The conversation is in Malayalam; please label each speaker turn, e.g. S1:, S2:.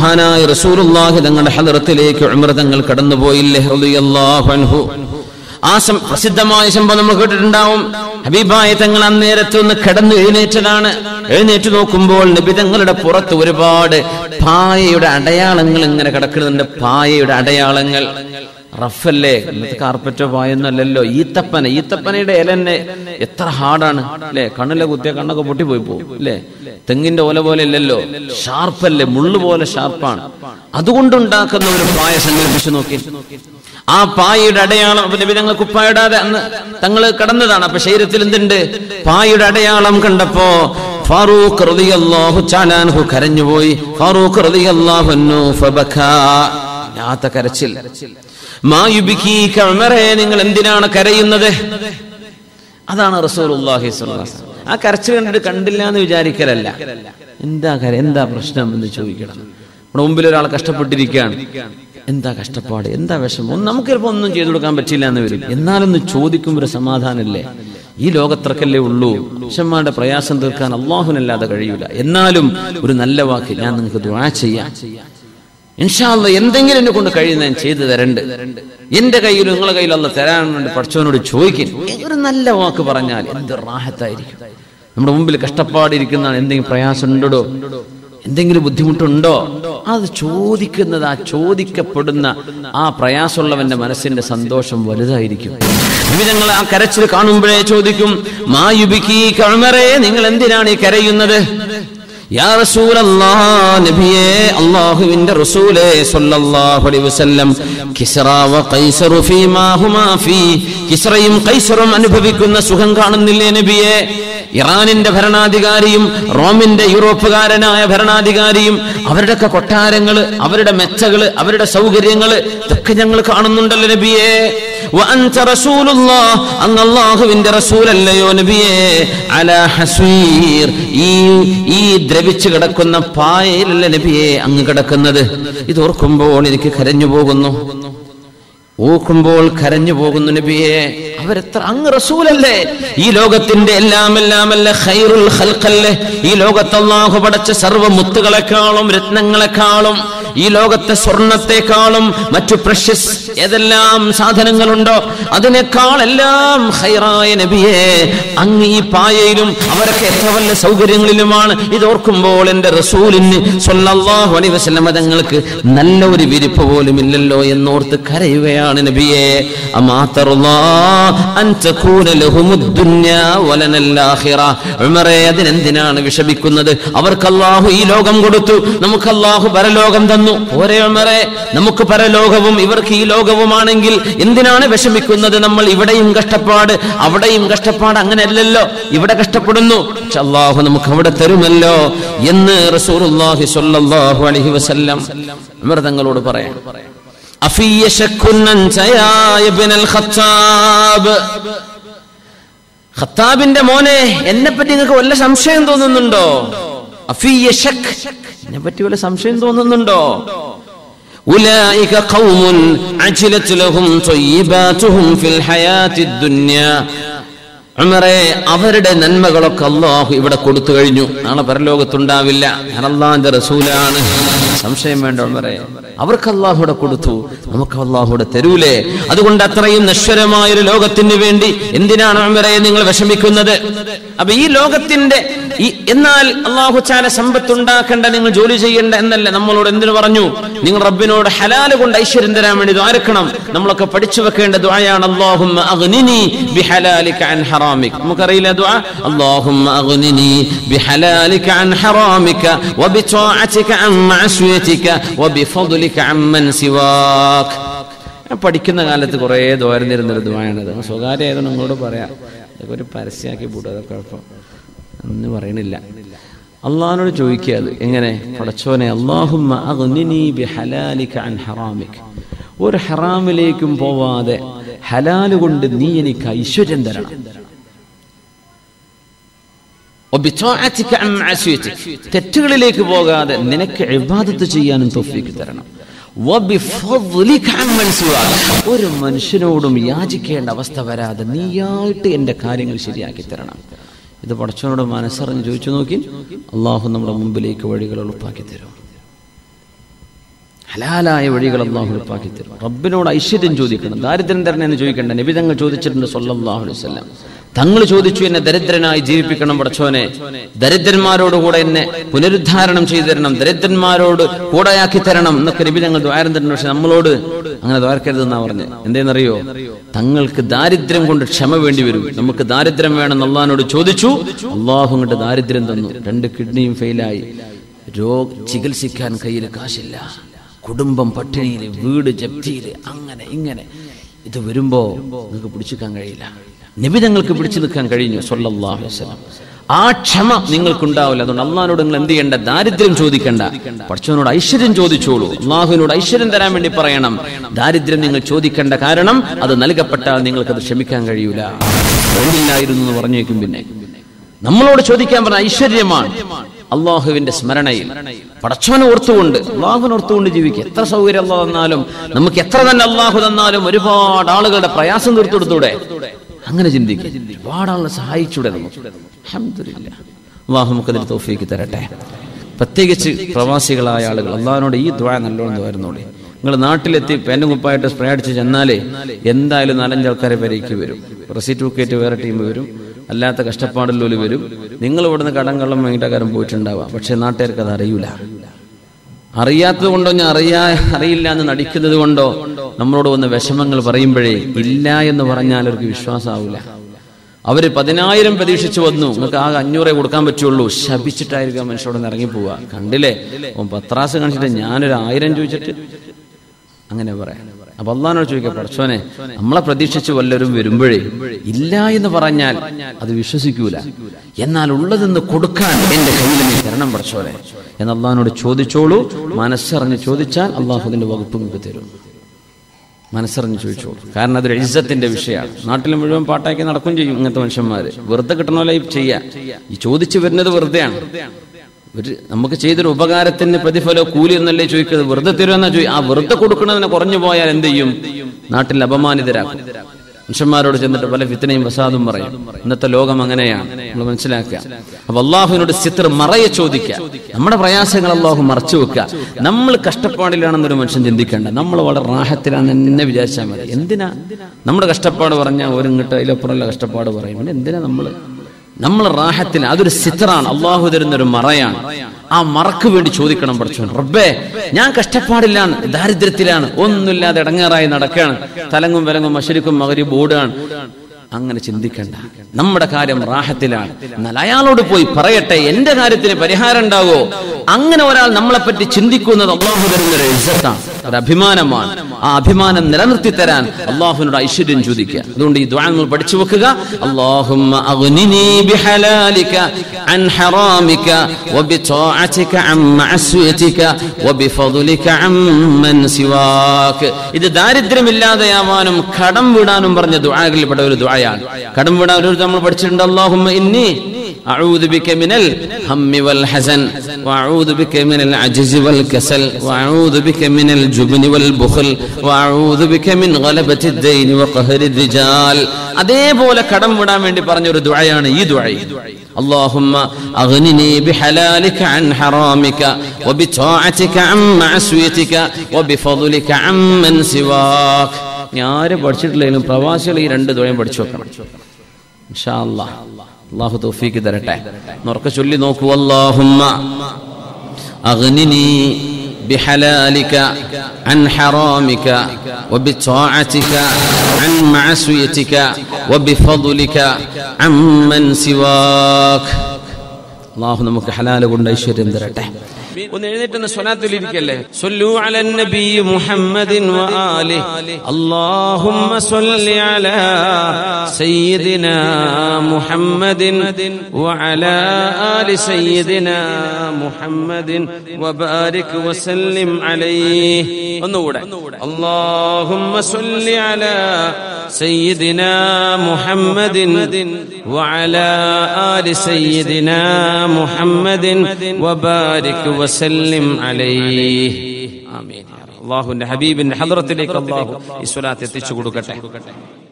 S1: മഹാനായ റസൂലുള്ളാഹി തങ്ങളുടെ ഹദറത്തിലേക്ക് ഉമർ തങ്ങൾ കടന്നുപോയില്ലേ റളിയല്ലാഹു അൻഹു ആ സം- പ്രസിദ്ധമായ സംഭവം നമ്മൾ കേട്ടിട്ടുണ്ടാവും ഹബീബായ തങ്ങൾ അന്നേരത്ത് ഒന്ന് കിടന്നു എഴുന്നേറ്റതാണ് എഴുന്നേറ്റ് നോക്കുമ്പോൾ നബി തങ്ങളുടെ പുറത്ത് ഒരുപാട് പായയുടെ അടയാളങ്ങൾ ഇങ്ങനെ കിടക്കുന്നുണ്ട് പായയുടെ അടയാളങ്ങൾ റഫല്ലേ ഇന്നത്തെ കാർപ്പറ്റോ പായൊന്നും അല്ലല്ലോ ഈത്തപ്പന ഈത്തപ്പനയുടെ ഇല തന്നെ എത്ര ഹാർഡാണ് അല്ലേ കണ്ണിലെ കുത്തിയ കണ്ണൊക്കെ പൊട്ടിപ്പോയി പോകും അല്ലേ തെങ്ങിന്റെ ഓല പോലെ അല്ലല്ലോ ഷാർപ്പല്ലേ മുള്ളു പോലെ ഷാർപ്പാണ് അതുകൊണ്ടുണ്ടാക്കുന്ന ഒരു പായ സങ്കല്പിച്ചു നോക്കി ആ പായയുടെ അടയാളം അപ്പൊ നബി ഞങ്ങൾ കുപ്പായിടാതെ അന്ന് തങ്ങൾ കടന്നതാണ് അപ്പൊ ശരീരത്തിൽ എന്തുണ്ട് പായയുടെ അടയാളം കണ്ടപ്പോ ഫാറൂഖ് റളിയല്ലാഹു ചാലാൻഹു കരഞ്ഞുപോയി ഫാറൂഖ് റളിയല്ലാഹു അൻഹു ഫബക്കാ യാത്ത കരച്ചിൽ മായുബിക്കീക ഉമറേ നിങ്ങൾ എന്തിനാണ് കരയുന്നത് അതാണ് റസൂലുള്ളാഹി സ്വല്ലല്ലാഹു അലൈഹി വസല്ലം. ആ കരച്ചിൽ കണ്ടിട്ട് കണ്ടില്ല എന്ന് വിചാരിക്കലല്ല എന്താ കര എന്താ പ്രശ്നം എന്ന് ചോദിക്കണം നമ്മുടെ മുമ്പിൽ ഒരാൾ കഷ്ടപ്പെട്ടിരിക്കുകയാണ് എന്താ കഷ്ടപ്പാട് എന്താ വിഷമം ഒന്നും നമുക്ക് ചിലപ്പോൾ ഒന്നും ചെയ്തു കൊടുക്കാൻ പറ്റില്ല എന്ന് വരും എന്നാലൊന്ന് ചോദിക്കുമ്പോൾ ഒരു സമാധാനമല്ലേ ഈ ലോകത്രക്കല്ലേ ഉള്ളൂ മനുഷ്യന്മാരുടെ പ്രയാസം തീർക്കാൻ അള്ളാഹുനല്ലാതെ കഴിയൂല എന്നാലും ഒരു നല്ല വാക്ക് ഞാൻ നിങ്ങൾക്ക് ദുആ ചെയ്യാം ഇൻഷാല്ല എന്തെങ്കിലും എന്നെ കൊണ്ട് കഴിയുന്ന ഞാൻ ചെയ്തു തരണ്ട് എന്റെ കയ്യിൽ നിങ്ങളെ കയ്യിൽ അല്ല തരാൻ വേണ്ടി പഠിച്ചവനോട് ചോദിക്കും ഒരു നല്ല വാക്ക് പറഞ്ഞാൽ എന്ത് റാഹത്തായിരിക്കും നമ്മുടെ മുമ്പിൽ കഷ്ടപ്പാടിരിക്കുന്ന എന്തെങ്കിലും പ്രയാസം ഉണ്ടോ എന്തെങ്കിലും ബുദ്ധിമുട്ടുണ്ടോ അത് ചോദിക്കുന്നത് ആ ചോദിക്കപ്പെടുന്ന ആ പ്രയാസമുള്ളവന്റെ മനസ്സിന്റെ സന്തോഷം വലുതായിരിക്കും വിധങ്ങൾ ആ കരച്ചിൽ കാണുമ്പോഴേ ചോദിക്കും മായുബിക്ക് കഴമറേ നിങ്ങൾ എന്തിനാണ് ഈ കരയുന്നത് യാ റസൂലല്ലാഹ് നബിയേ അല്ലാഹുവിന്റെ റസൂലേ സ്വല്ലല്ലാഹു അലൈഹി വസല്ലം കിസ്റ വ ഖൈസറു ഫീമാ ഹുമാ ഫീ കിസ്റയും ഖൈസറും അനുഭവിക്കുന്ന സുഖം കാണുന്നില്ലേ നബിയേ ഇറാനിന്റെ ഭരണാധികാരിയും റോമിന്റെ യൂറോപ്പുകാരനായ ഭരണാധികാരിയും അവരുടെയൊക്കെ കൊട്ടാരങ്ങള് അവരുടെ മെച്ചകള് അവരുടെ സൗകര്യങ്ങള് ഇതൊക്കെ ഞങ്ങൾ കാണുന്നുണ്ടല്ലോ നബിയേ وأنت رسول الله أن الله من رسول അല്ലയോ നബിയേ അല ഹസീർ ഈ ഈ ദ്രവിച്ചു കിടക്കുന്ന പായയിലല്ല നബിയെ അങ്ങ് കിടക്കുന്നത് ഇത് ഓർക്കുമ്പോൾ എനിക്ക് കരഞ്ഞു പോകുന്നു ഓർക്കുമ്പോൾ കരഞ്ഞു പോകുന്നു നബിയെ അവരെത്ര അങ്ങ് റസൂലല്ലേ ഈ ലോകത്തിന്റെ എല്ലാം എല്ലാം അല്ല ഖൈറുൽ ഖൽഖല്ലേ ഈ ലോകത്ത് അല്ലാഹു പടച്ച സർവ്വ മുത്തുകളെക്കാളും രത്നങ്ങളെക്കാളും ഈ ലോകത്തെ സ്വർണത്തെക്കാളും മറ്റു പ്രഷ്യസ് ഏതെല്ലാം സാധനങ്ങളുണ്ടോ അതിനേക്കാൾ എല്ലാം ഹൈറായ നബിയെ അങ്ങ് ഈ പായയിലും അവരൊക്കെ എത്ര വല്ല സൗകര്യങ്ങളിലുമാണ് ഇത് ഓർക്കുമ്പോൾ എന്റെ റസൂലിന് സ്വല്ലല്ലാഹു അലൈഹി വസല്ലം തങ്ങൾക്ക് നല്ല ഒരു വിരിപ്പ് പോലും ഇല്ലല്ലോ എന്നോർത്ത് കരയുകയാണ് നബിയെ അമാതറുല്ലാ അൻ തകൂന ലഹുമുദ് ദുനിയാ വലനൽ ആഖിറ ഉമറേ അതിനെന്തിനാണ് വിഷമിക്കുന്നത് അവർക്ക് അല്ലാഹു ഈ ലോകം കൊടുത്തു നമുക്ക് അല്ലാഹു പരലോകം തന്നു പോരെ ഉമറേ നമുക്ക് പരലോകവും ഇവർക്ക് ഈ ലോകവുമാണെങ്കിൽ എന്തിനാണ് വിഷമിക്കുന്നത് നമ്മൾ ഇവിടെയും കഷ്ടപ്പാട് അവിടെയും കഷ്ടപ്പാട് അങ്ങനെയല്ലല്ലോ ഇവിടെ കഷ്ടപ്പെടുന്നു പക്ഷെ അല്ലാഹു നമുക്ക് അവിടെ തരുമല്ലോ എന്ന് റസൂലുള്ളാഹി സ്വല്ലല്ലാഹു അലൈഹി വസല്ലം ഉമർ തങ്ങളോട് പറയാം അഫിയ ശക്കുൻ അൻത യാ ഇബ്നുൽ ഖത്താബ് ഖത്താബിന്റെ മോനെ എന്നെ പറ്റി നിങ്ങൾക്ക് വല്ല സംശയം തോന്നുന്നുണ്ടോ അഫിയ ശക്ക് എന്നെ പറ്റി വല്ല സംശയം തോന്നുന്നുണ്ടോ أولئك قوم عجلت لهم طيباتهم في الحياة الدنيا ഉമറെ അവരുടെ നന്മകളൊക്കെ അള്ളാഹു ഇവിടെ കൊടുത്തു കഴിഞ്ഞു നാളെ പരലോകത്തുണ്ടാവില്ല ഞാൻ അള്ളാഹിന്റെ റസൂലാണ് സംശയം വേണ്ട ഉമറെ അവർക്ക് അള്ളാഹു ഇവിടെ കൊടുത്തു നമുക്ക് അള്ളാഹു ഇവിടെ തരൂലേ അതുകൊണ്ട് അത്രയും നശ്വരമായ ഒരു ലോകത്തിന് വേണ്ടി എന്തിനാണ് ഉമറെ നിങ്ങൾ വിഷമിക്കുന്നത് അപ്പൊ ഈ ലോകത്തിന്റെ ഈ എന്നാൽ അള്ളാഹു ചാല സമ്പത്തുണ്ടാക്കേണ്ട നിങ്ങൾ ജോലി ചെയ്യേണ്ട എന്നല്ല നമ്മളോട് എന്തിനു പറഞ്ഞു നിങ്ങൾ റബ്ബിനോട് ഹലാല് കൊണ്ട് ഐശ്വര്യം തരാൻ വേണ്ടി ദ്വാരക്കണം നമ്മളൊക്കെ പഠിച്ചു വെക്കേണ്ട ദ്വായാണ് അള്ളാഹുമ്മ അഗ്നിനി ബിഹലാലിക അൻ ഹറാമിക് നമുക്കറിയില്ല ദ്വാ അള്ളാഹുമ്മ അഗ്നിനി ബിഹലാലിക അൻ ഹറാമിക വബിത്വാഅതിക അൻ മഅസിയതിക വബിഫദ്ലിക അമ്മൻ സിവാക് ഞാൻ പഠിക്കുന്ന കാലത്ത് കുറേ ദ്വാരന്നിരുന്നൊരു ദ്വായാണിത് സ്വകാര്യമായതുകൊണ്ട് നിങ്ങളോട് പറയാം ഇതൊക്കെ ഒരു പരസ്യമാക്കി പൂട്ടും അതൊക്കെ കുഴപ്പം എന്ന് പറയണില്ല അള്ളാഹിനോട് ചോദിക്കുക അത് എങ്ങനെ പടച്ചോനെ അള്ളാഹുമ്മ അഗ്നിനി ബിഹലാലിക അൻ ഹറാമിക് ഒരു ഹറാമിലേക്കും പോവാതെ ഹലാല് കൊണ്ട് നീ എനിക്ക് ഐശ്വര്യം തരണം വബിത്വാഅതിക അൻ മഅസിയതിക്. തെറ്റുകളിലേക്ക് പോകാതെ നിനക്ക് ഇബാദത്ത് ചെയ്യാനും തൗഫീക്ക് തരണം വബിഫദ്ലിക അമ്മൻ സിവാക്. ഒരു മനുഷ്യനോടും യാചിക്കേണ്ട അവസ്ഥ വരാതെ നീയായിട്ട് എന്റെ കാര്യങ്ങൾ ശരിയാക്കി തരണം ഇത് പടച്ചവനോട് മനസ്സറിഞ്ഞ് ചോദിച്ചു നോക്കി അള്ളാഹു നമ്മുടെ മുമ്പിലേക്ക് വഴികൾ എളുപ്പാക്കി തരും ഹലാലായ വഴികൾ അള്ളാഹു ഉറപ്പാക്കി തരും റബ്ബിനോട് ഐശ്വര്യം ചോദിക്കണം ദാരിദ്ര്യം തരണേ എന്ന് ചോദിക്കണ്ട നബി തങ്ങൾ ചോദിച്ചിട്ടുണ്ട് സല്ലല്ലാഹു അലൈഹി വസല്ലം തങ്ങൾ ചോദിച്ചു എന്നെ ദരിദ്രനായി ജീവിപ്പിക്കണം പടച്ചോനെ ദരിദ്രന്മാരോട് കൂടെ എന്നെ പുനരുദ്ധാരണം ചെയ്തു തരണം ദരിദ്രന്മാരോട് കൂടെയാക്കി തരണം എന്നൊക്കെ നബി തങ്ങൾ ദ്വാരം തരണം പക്ഷെ നമ്മളോട് അങ്ങനെ ദ്വാരക്കരുതെന്നാ പറഞ്ഞ് എന്തേന്നറിയോ തങ്ങൾക്ക് ദാരിദ്ര്യം കൊണ്ട് ക്ഷമ വേണ്ടി വരും നമുക്ക് ദാരിദ്ര്യം വേണം അള്ളഹാനോട് ചോദിച്ചു അള്ളാഹു അങ്ങോട്ട് ദാരിദ്ര്യം തന്നു രണ്ട് കിഡ്നിയും ഫെയിലായി രോഗ ചികിത്സിക്കാൻ കയ്യിൽ കാശില്ല കുടുംബം പട്ടിണിയിൽ വീട് ജപ്തിയിൽ അങ്ങനെ ഇങ്ങനെ ഇത് വരുമ്പോ നിങ്ങൾക്ക് പിടിച്ചെടുക്കാൻ കഴിയില്ല നിബിതങ്ങൾക്ക് പിടിച്ചു നിൽക്കാൻ കഴിഞ്ഞു സല്ലല്ലാഹു അലൈഹി വസല്ലം ആ ക്ഷമ നിങ്ങൾക്കുണ്ടാവില്ല അതുകൊണ്ട് അള്ളഹാനോട് നിങ്ങൾ എന്ത് ചെയ്യേണ്ട ദാരിദ്ര്യം ചോദിക്കണ്ട പഠിച്ചവനോട് ഐശ്വര്യം ചോദിച്ചോളൂ അള്ളാഹുവിനോട് ഐശ്വര്യം തരാൻ വേണ്ടി പറയണം ദാരിദ്ര്യം നിങ്ങൾ ചോദിക്കേണ്ട കാരണം അത് നൽകപ്പെട്ടാൽ നിങ്ങൾക്കത് ക്ഷമിക്കാൻ കഴിയൂല വേണ്ടില്ലായിരുന്നു എന്ന് പറഞ്ഞേക്കും പിന്നെ നമ്മളോട് ചോദിക്കാൻ പറഞ്ഞ ഐശ്വര്യമാണ് അള്ളാഹുവിന്റെ സ്മരണയിൽ പടച്ചവനെ ഓർത്തുകൊണ്ട് അള്ളാഹുവിനെ ഓർത്തുകൊണ്ട് ജീവിക്കുക എത്ര സൗകര്യം അള്ളാഹ് തന്നാലും നമുക്ക് എത്ര തന്നെ അള്ളാഹു തന്നാലും ഒരുപാട് ആളുകളുടെ പ്രയാസം തീർത്തെടുത്തൂടെ അങ്ങനെ ചിന്തിക്കുക ഒരുപാട് ആളുകളെ സഹായിച്ചൂടെ നമുക്ക് അൽഹംദുലില്ലാ. അള്ളാഹു നമുക്കതിൽ തോഫിക്ക് തരട്ടെ പ്രത്യേകിച്ച് പ്രവാസികളായ ആളുകൾ അള്ളാഹിനോട് ഈ ദ്വാ നല്ലോണം വരുന്നോളി നിങ്ങൾ നാട്ടിലെത്തി പേനും കുപ്പായിട്ട് സ്പ്രേ അടിച്ച് ചെന്നാലേ എന്തായാലും നാലഞ്ച് ആൾക്കാരെ വരേക്ക് വരും റെസിറ്റ് ബുക്കേറ്റ് വേറെ ടീം വരും അല്ലാത്ത കഷ്ടപ്പാടില്ലോല് വരും നിങ്ങൾ ഇവിടുന്ന് കടം കള്ളം വേണ്ടിട്ടക്കാരൻ പോയിട്ടുണ്ടാവാം പക്ഷെ നാട്ടുകാർക്ക് അത് അറിയൂല അറിയാത്തത് കൊണ്ടോ ഞാൻ അറിയാ അറിയില്ല എന്ന് നടിക്കുന്നത് കൊണ്ടോ നമ്മളോട് വന്ന് വിഷമങ്ങൾ പറയുമ്പോഴേ ഇല്ല എന്ന് പറഞ്ഞാൽ അവർക്ക് വിശ്വാസമാവില്ല അവര് പതിനായിരം പ്രതീക്ഷിച്ചു വന്നു നിങ്ങൾക്ക് ആകെ അഞ്ഞൂറേ കൊടുക്കാൻ പറ്റുള്ളൂ ശപിച്ചിട്ടായിരിക്കും ആ മനുഷ്യരോട് നിന്ന് ഇറങ്ങി പോവുക കണ്ടില്ലേ ഓൻ പത്രാസ് കാണിച്ചിട്ട് ഞാനൊരു ആയിരം ചോദിച്ചിട്ട് അങ്ങനെ പറയാം അപ്പൊ അള്ളഹാനോട് ചോദിക്കാം പഠിച്ചോനെ നമ്മളെ പ്രതീക്ഷിച്ച് വല്ലവരും വരുമ്പോഴേ ഇല്ല എന്ന് പറഞ്ഞാൽ അത് വിശ്വസിക്കൂല എന്നാൽ ഉള്ളതെന്ന് കൊടുക്കാൻ എന്റെ കയ്യിൽ നീ തരണം പഠിച്ചോനെ എന്ന് അള്ളഹാനോട് ചോദിച്ചോളൂ മനസ്സറിഞ്ഞ് ചോദിച്ചാൽ അള്ളാഹു അതിന്റെ വകുപ്പ് നിങ്ങൾക്ക് തരും മനസ്സറിഞ്ഞ് ചോദിച്ചോളൂ കാരണം അതൊരു ഇജ്ജത്തിന്റെ വിഷയമാണ് നാട്ടിൽ മുഴുവൻ പാട്ടാക്കി നടക്കും ചെയ്യും ഇങ്ങനത്തെ മനുഷ്യന്മാര് വെറുതെ കിട്ടണ പോലെ ചെയ്യാ ഈ ചോദിച്ചു വരുന്നത് വെറുതെയാണ് ഒരു നമുക്ക് ചെയ്തൊരു ഉപകാരത്തിന് പ്രതിഫലോ കൂലി എന്നല്ലേ ചോദിക്കുന്നത് വെറുതെ തരുമെന്നാ ചോദിക്കും ആ വെറുതെ കൊടുക്കണതിനെ കുറഞ്ഞു പോയാൽ എന്ത് ചെയ്യും നാട്ടിൽ അപമാനിതരാക്കും മനുഷ്യന്മാരോട് ചെന്നിട്ട് പല ഫിത്തനയും വസാദും പറയും ഇന്നത്തെ ലോകം അങ്ങനെയാണ് നമ്മൾ മനസ്സിലാക്കുക അപ്പൊ അള്ളാഹുവിനോട് സിത്ര മറയെ ചോദിക്കുക നമ്മുടെ പ്രയാസങ്ങൾ അള്ളാഹു മറച്ചു വെക്കുക നമ്മൾ കഷ്ടപ്പാടിലാണെന്നൊരു മനുഷ്യൻ ചിന്തിക്കേണ്ട നമ്മൾ വളരെ റാഹത്തിലാണെന്ന് എന്നെ വിചാരിച്ചാൽ മതി എന്തിനാ നമ്മുടെ കഷ്ടപ്പാട് പറഞ്ഞാൽ ഒരു ഇങ്ങോട്ട് അതിലപ്പുറമുള്ള കഷ്ടപ്പാട് പറയും പിന്നെ എന്തിനാ നമ്മള് നമ്മൾ റാഹത്തിന് അതൊരു സിത്രാണ് അള്ളാഹു തരുന്ന ഒരു മറയാണ് ആ മറക്ക് വേണ്ടി ചോദിക്കണം പഠിച്ചു റബ്ബേ ഞാൻ കഷ്ടപ്പാടിലാണ് ദാരിദ്ര്യത്തിലാണ് ഒന്നുമില്ലാതെ ഇടങ്ങേറായി നടക്കുകയാണ് തലങ്ങും വിലങ്ങും മഷരിക്കും മകരി ബോർഡാണ് അങ്ങനെ ചിന്തിക്കണ്ട നമ്മുടെ കാര്യം റാഹത്തിലാണ് എന്നാൽ അയാളോട് പോയി പറയട്ടെ എന്റെ കാര്യത്തിന് പരിഹാരം ഉണ്ടാവോ അങ്ങനെ ഒരാൾ നമ്മളെ പറ്റി ചിന്തിക്കുന്നത് അള്ളാഹു തരുന്ന ഒരു ഇജ്ജത്താണ് ഒരു അഭിമാനമാണ് ആ അഭിമാനം നിലനിർത്തി തരാൻ അള്ളാഹുവിനോട് ഐശ്വര്യം ചോദിക്കുക അതുകൊണ്ട് ഈ ദ്വാങ്ങൾ പഠിച്ചു വെക്കുക അള്ളാഹുമ്മ അഗ്നിനി ബിഹലാലിക അൻ ഹറാമിക വബിതാഅതിക അൻ മഅസിയതിക വബിഫദ്ലിക അമ്മൻ സിവാക ഇത് ദാരിദ്ര്യമില്ലാതെയാവാനും കടം വിടാനും പറഞ്ഞ ദുആകളിൽപ്പെട്ട ഒരു ദുആയാണ് കടം വിടാൻ ഒരു നമ്മൾ പഠിച്ചിട്ടുണ്ട് അള്ളാഹുമ്മ ഇന്നി أعوذ بك من الهم والحزن وأعوذ بك من العجز والكسل وأعوذ بك من الجبن والبخل وأعوذ بك من غلبة الدين وقهر الرجال അതേപോലെ കടം വിടാൻ വേണ്ടി പറഞ്ഞ ഒരു ദുആയാണ് ഈ ദുആ اللهم أغنني بحلالك عن حرامك وبطاعتك عن معصيتك وبفضلك عمن سواك ഞാൻ ആരും പഠിച്ചിട്ടില്ലെങ്കിലും പ്രവാസികൾ ഈ രണ്ട് ദുആയും പഠിച്ചു വെക്കണം ഇൻഷാ അല്ലാഹ് അള്ളാഹു തൗഫീക്ക് തരട്ടെ ഉറക്കെ ചൊല്ലി നോക്കൂ അല്ലാഹുമ്മ അഗ്നിനി بحلالك عن حرامك وبطاعتك عن معصيتك وبفضلك عمن سواك അള്ളാഹു നമുക്ക് ഹലാല് കൊണ്ട് ഐശ്വര്യം തരട്ടെ ഒന്ന് എഴുന്നേറ്റ് സ്വലാത്തിൽ ഇരിക്കല്ലേ സല്ലു അലൻ നബി മുഹമ്മദിൻ വആലി اللهم صل على سيدنا محمد وعلى آل سيدنا محمد وبارك وسلم عليه ഒന്നുകൂടെ اللهم صل على سيدنا محمد وعلى آل سيدنا محمد وبارك وسلم عليه آمين അള്ളാഹുവിന്റെ ഹബീബിന്റെ ഹദ്രത്തിലേക്ക് അള്ളാഹു ഈ സ്വലാത്ത് എത്തിച്ചു കൊടുക്കട്ടെ